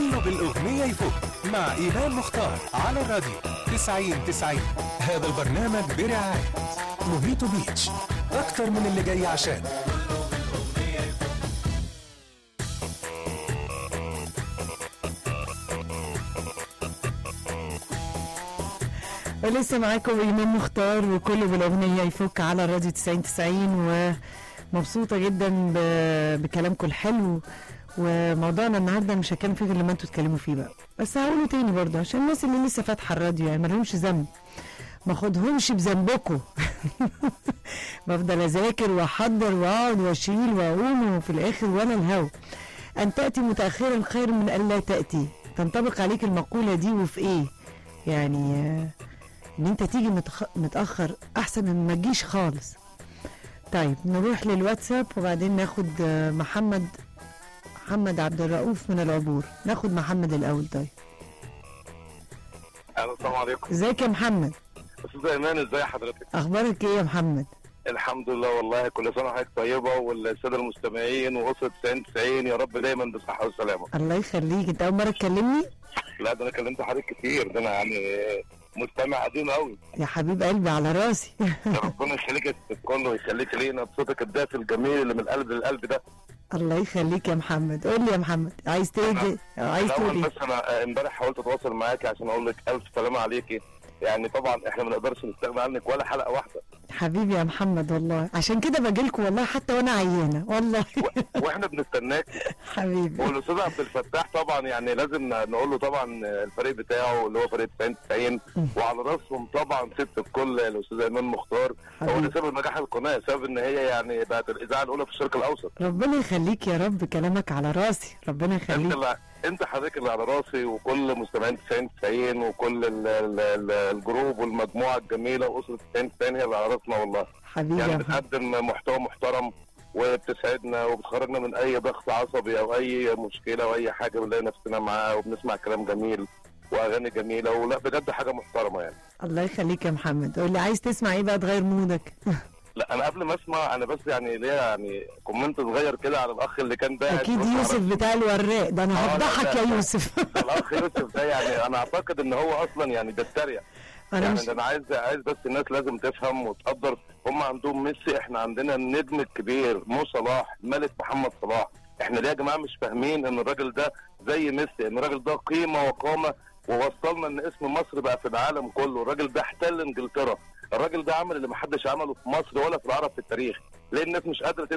كله بالأغنية يفوت مع إيمان مختار على الراديو 90 90 هذا البرنامج برعاية موهيتو بيتش أكتر من اللي جاي عشان ولسه معاكم ايمان مختار وكله بالاغنيه يفك على الراديو 90 90 ومبسوطه جدا ب- بكلامكم الحلو وموضوعنا النهارده مش هكلم فيه غير لما انتوا تتكلموا فيه بقى بس هقوله تاني برضه عشان الناس اللي لسه فاتحه الراديو يعني مالهمش ذنب ما خدهمش بذنبكم بفضل اذاكر واحضر واقعد واشيل واقوم وفي الاخر وانا الهوا ان تاتي متاخرا خير من ان لا تاتي تنطبق عليك المقوله دي وفي ايه يعني آه، ان انت تيجي متخ... متاخر احسن من ما تجيش خالص طيب نروح للواتساب وبعدين ناخد آه، محمد محمد عبد الرؤوف من العبور ناخد محمد الاول طيب الو السلام عليكم ازيك يا محمد استاذ ايمان ازي حضرتك اخبارك ايه يا محمد الحمد لله والله كل سنه وحضرتك طيبه والساده المستمعين واسره 90 90 يا رب دايما بصحه وسلامه الله يخليك انت اول مره تكلمني لا ده انا كلمت حضرتك كتير ده انا يعني مستمع قديم قوي يا حبيب قلبي على راسي يا ربنا يخليك يا ست الكل ويخليك لينا بصوتك الدافي الجميل اللي من القلب للقلب ده الله يخليك يا محمد قول لي يا محمد عايز تهدي عايز تقول الاول ايه بس انا امبارح حاولت اتواصل معاكي عشان اقول لك الف سلامه عليكي يعني طبعا احنا ما نقدرش نستغنى عنك ولا حلقه واحده حبيبي يا محمد والله عشان كده باجيلكوا والله حتى وانا عيانه والله و- واحنا بنستناكي حبيبي والاستاذ عبد الفتاح طبعا يعني لازم نقول له طبعا الفريق بتاعه اللي هو فريق 90 90 وعلى راسهم طبعا ست الكل الاستاذ ايمان مختار هو اللي حبيبي سبب نجاح القناه سبب ان هي يعني بقت الاذاعه الاولى في الشرق الاوسط ربنا يخليك يا رب كلامك على راسي ربنا انت يخليك اللي انت حضرتك اللي على راسي وكل مستمعين 90 90 وكل ال ال ال الجروب والمجموعه الجميله واسره 90 90 هي اللي على راسنا والله حبيبي يعني يا محمد بتقدم محتوى محترم وبتسعدنا وبتخرجنا من اي ضغط عصبي او اي مشكله او اي حاجه بنلاقي نفسنا معاها وبنسمع كلام جميل واغاني جميله ولا بجد حاجه محترمه يعني الله يخليك يا محمد قول لي عايز تسمع ايه بقى تغير مودك لا انا قبل ما اسمع انا بس يعني ليا يعني كومنت صغير كده على الاخ اللي كان باعت اكيد بص يوسف على- بتاع الوراق ده انا آه، لا، هفضحك لا، يا لا. يوسف ده الاخ يوسف ده يعني انا اعتقد ان هو اصلا يعني بيتريق انا يعني مش ده انا عايز عايز بس الناس لازم تفهم وتقدر هم عندهم ميسي احنا عندنا النجم الكبير مو صلاح ملك محمد صلاح احنا ليه يا جماعه مش فاهمين ان الراجل ده زي ميسي ان الراجل ده قيمه وقامه ووصلنا ان اسم مصر بقى في العالم كله الراجل ده احتل انجلترا الراجل ده عمل اللي محدش عمله في مصر ولا في العرب في التاريخ ليه الناس مش قادره تدي